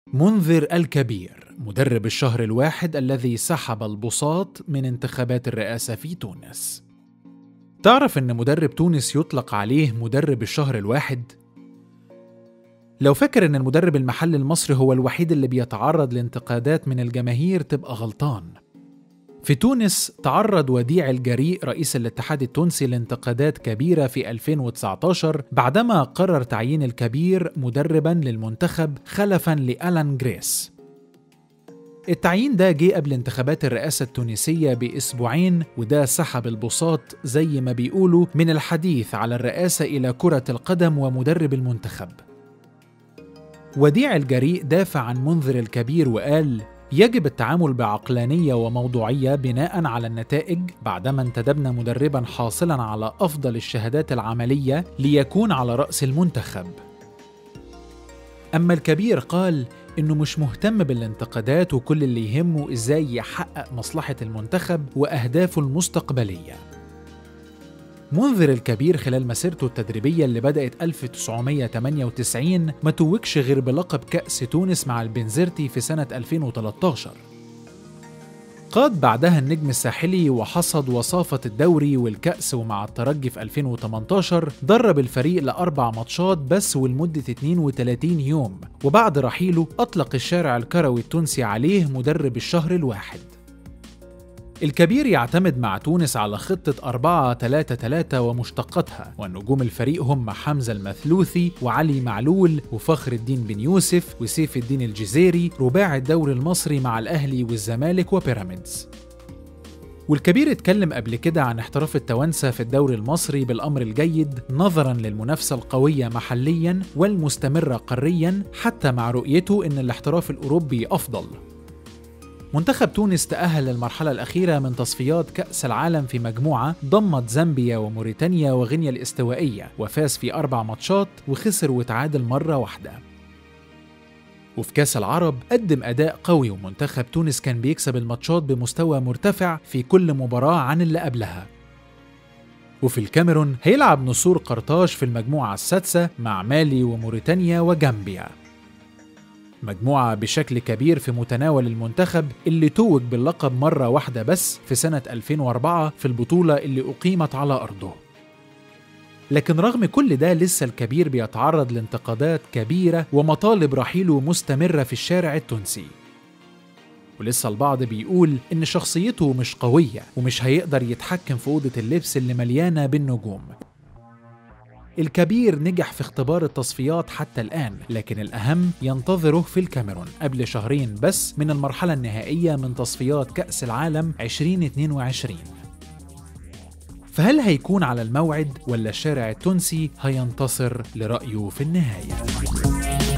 منذر الكبير مدرب الشهر الواحد الذي سحب البساط من انتخابات الرئاسة في تونس تعرف أن مدرب تونس يطلق عليه مدرب الشهر الواحد؟ لو فاكر أن المدرب المحلي المصري هو الوحيد اللي بيتعرض لانتقادات من الجماهير تبقى غلطان في تونس تعرض وديع الجريء رئيس الاتحاد التونسي لانتقادات كبيرة في 2019 بعدما قرر تعيين الكبير مدربا للمنتخب خلفا لألان جريس التعيين ده جه قبل انتخابات الرئاسة التونسية بأسبوعين وده سحب البساط زي ما بيقولوا من الحديث على الرئاسة إلى كرة القدم ومدرب المنتخب وديع الجريء دافع عن منذر الكبير وقال يجب التعامل بعقلانية وموضوعية بناء على النتائج بعدما انتدبنا مدربا حاصلا على أفضل الشهادات العملية ليكون على رأس المنتخب أما الكبير قال إنه مش مهتم بالانتقادات وكل اللي يهمه إزاي يحقق مصلحة المنتخب وأهدافه المستقبلية منذر الكبير خلال مسيرته التدريبية اللي بدأت 1998 ما توجش غير بلقب كأس تونس مع البنزرتي في سنة 2013 قاد بعدها النجم الساحلي وحصد وصافة الدوري والكأس ومع الترجي في 2018 درب الفريق لأربع ماتشات بس ولمدة 32 يوم وبعد رحيله أطلق الشارع الكروي التونسي عليه مدرب الشهر الواحد الكبير يعتمد مع تونس على خطة 4 3 3 ومشتقاتها والنجوم الفريق هم حمزة المثلوثي وعلي معلول وفخر الدين بن يوسف وسيف الدين الجزيري رباع الدوري المصري مع الأهلي والزمالك وبيراميدز والكبير اتكلم قبل كده عن احتراف التوانسة في الدوري المصري بالأمر الجيد نظرا للمنافسة القوية محليا والمستمرة قاريا حتى مع رؤيته أن الاحتراف الأوروبي أفضل منتخب تونس تأهل للمرحلة الأخيرة من تصفيات كأس العالم في مجموعة ضمت زامبيا وموريتانيا وغينيا الاستوائية وفاز في أربع ماتشات وخسر وتعادل مرة واحدة وفي كأس العرب قدم أداء قوي ومنتخب تونس كان بيكسب الماتشات بمستوى مرتفع في كل مباراة عن اللي قبلها وفي الكاميرون هيلعب نسور قرطاج في المجموعة السادسة مع مالي وموريتانيا وجامبيا مجموعة بشكل كبير في متناول المنتخب اللي توج باللقب مرة واحدة بس في سنة 2004 في البطولة اللي أقيمت على أرضه لكن رغم كل ده لسه الكبير بيتعرض لانتقادات كبيرة ومطالب رحيله مستمرة في الشارع التونسي ولسه البعض بيقول إن شخصيته مش قوية ومش هيقدر يتحكم في أوضة اللبس اللي مليانة بالنجوم الكبير نجح في اختبار التصفيات حتى الآن لكن الأهم ينتظره في الكاميرون قبل شهرين بس من المرحلة النهائية من تصفيات كأس العالم 2022 فهل هيكون على الموعد ولا الشارع التونسي هينتصر لرأيه في النهاية؟